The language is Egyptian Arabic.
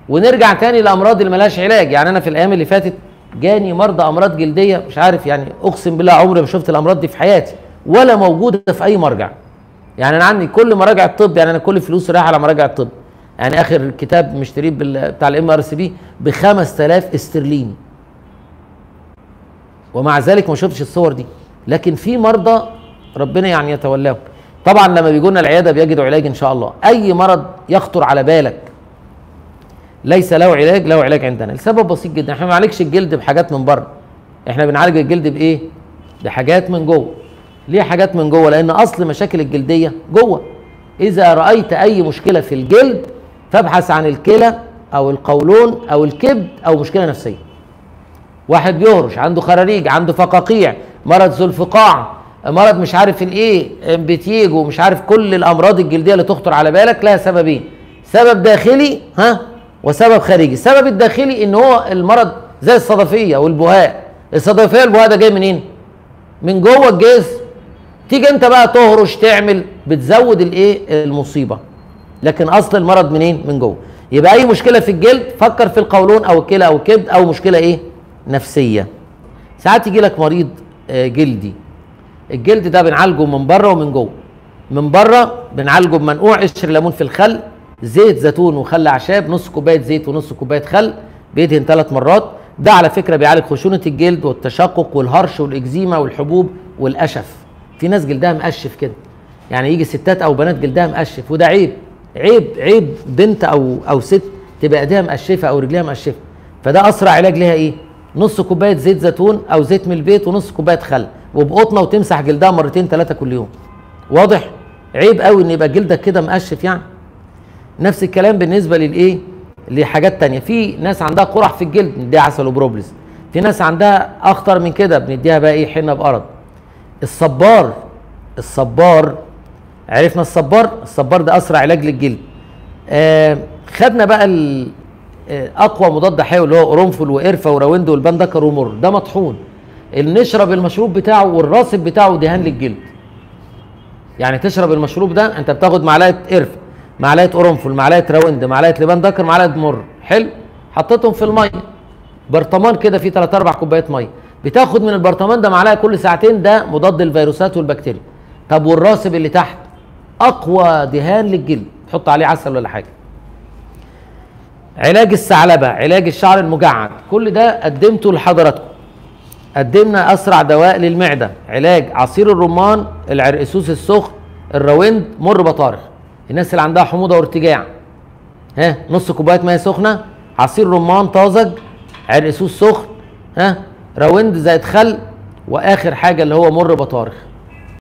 ونرجع تاني لامراض اللي ملهاش علاج يعني انا في الايام اللي فاتت جاني مرضى امراض جلديه مش عارف يعني اقسم بالله عمري ما شفت الامراض دي في حياتي ولا موجوده في اي مرجع يعني انا عندي كل مراجع الطب يعني انا كل فلوسي رايحه على مراجع الطب يعني اخر كتاب مشتريه بال- بتاع الام ار سي بي ب 5000 استرليني ومع ذلك ما شفتش الصور دي لكن في مرضى ربنا يعني يتولاهم طبعا لما بيجوا لنا العياده بيجدوا علاج ان شاء الله اي مرض يخطر على بالك ليس له علاج له علاج عندنا السبب بسيط جدا احنا ما بنعالجش الجلد بحاجات من بره احنا بنعالج الجلد بايه بحاجات من جوه ليه حاجات من جوه لان اصل مشاكل الجلديه جوه اذا رايت اي مشكله في الجلد فابحث عن الكلى او القولون او الكبد او مشكله نفسيه واحد بيهرش عنده خراريج عنده فقاقيع مرض ذو الفقاع مرض مش عارف الايه بتيجو مش عارف كل الامراض الجلديه اللي تخطر على بالك لها سببين سبب داخلي ها وسبب خارجي السبب الداخلي ان هو المرض زي الصدفيه والبهاء الصدفيه والبهاء ده جاي منين من جوه الجسم تيجي انت بقى تهرش تعمل بتزود الايه المصيبه لكن اصل المرض منين من جوه يبقى اي مشكله في الجلد فكر في القولون او الكلى او الكبد او مشكله ايه نفسيه ساعات يجي لك مريض آه، جلدي الجلد ده بنعالجه من بره ومن جوه من بره بنعالجه بمنقوع قشر ليمون في الخل زيت زيتون وخل اعشاب نص كوبايه زيت ونص كوبايه خل بيدهن ثلاث مرات ده على فكره بيعالج خشونه الجلد والتشقق والهرش والاكزيما والحبوب والقشف في ناس جلدها مقشف كده يعني يجي ستات او بنات جلدها مقشف وده عيب عيب عيب بنت او او ست تبقى ايديها مقشفه او رجليها مقشفه فده اسرع علاج ليها ايه نص كوبايه زيت زيتون او زيت من البيت ونص كوبايه خل وبقطنه وتمسح جلدها مرتين ثلاثه كل يوم واضح عيب قوي ان يبقى جلدك كده مقشف يعني نفس الكلام بالنسبه للايه لحاجات تانية في ناس عندها قرح في الجلد بنديها عسل وبروبلس في ناس عندها اخطر من كده بنديها بقى ايه حنه بقرض الصبار الصبار عرفنا الصبار الصبار ده اسرع علاج للجلد آه خدنا بقى ال- آه، اقوى مضاد حيوي اللي هو قرنفل وقرفه وراوند والبندكر ومر ده مطحون اللي نشرب المشروب بتاعه والراصب بتاعه دهان للجلد يعني تشرب المشروب ده انت بتاخد معلقه قرفه معلقه قرنفل معلقه راوند معلقه لبان دكر معلقه مر حلو حطيتهم في الميه برطمان كده فيه 3 4 كوبايات ميه بتاخد من البرطمان ده معلقه كل ساعتين ده مضاد للفيروسات والبكتيريا طب والراسب اللي تحت اقوى دهان للجلد تحط عليه عسل ولا حاجه علاج الثعلبه علاج الشعر المجعد كل ده قدمته لحضراتكم قدمنا اسرع دواء للمعده علاج عصير الرمان العرقسوس السخن الراوند مر بطارخ الناس اللي عندها حموضه وارتجاع ها نص كوبايه ميه سخنه عصير رمان طازج عرقسوس سخن ها راوند زائد خل واخر حاجه اللي هو مر بطارخ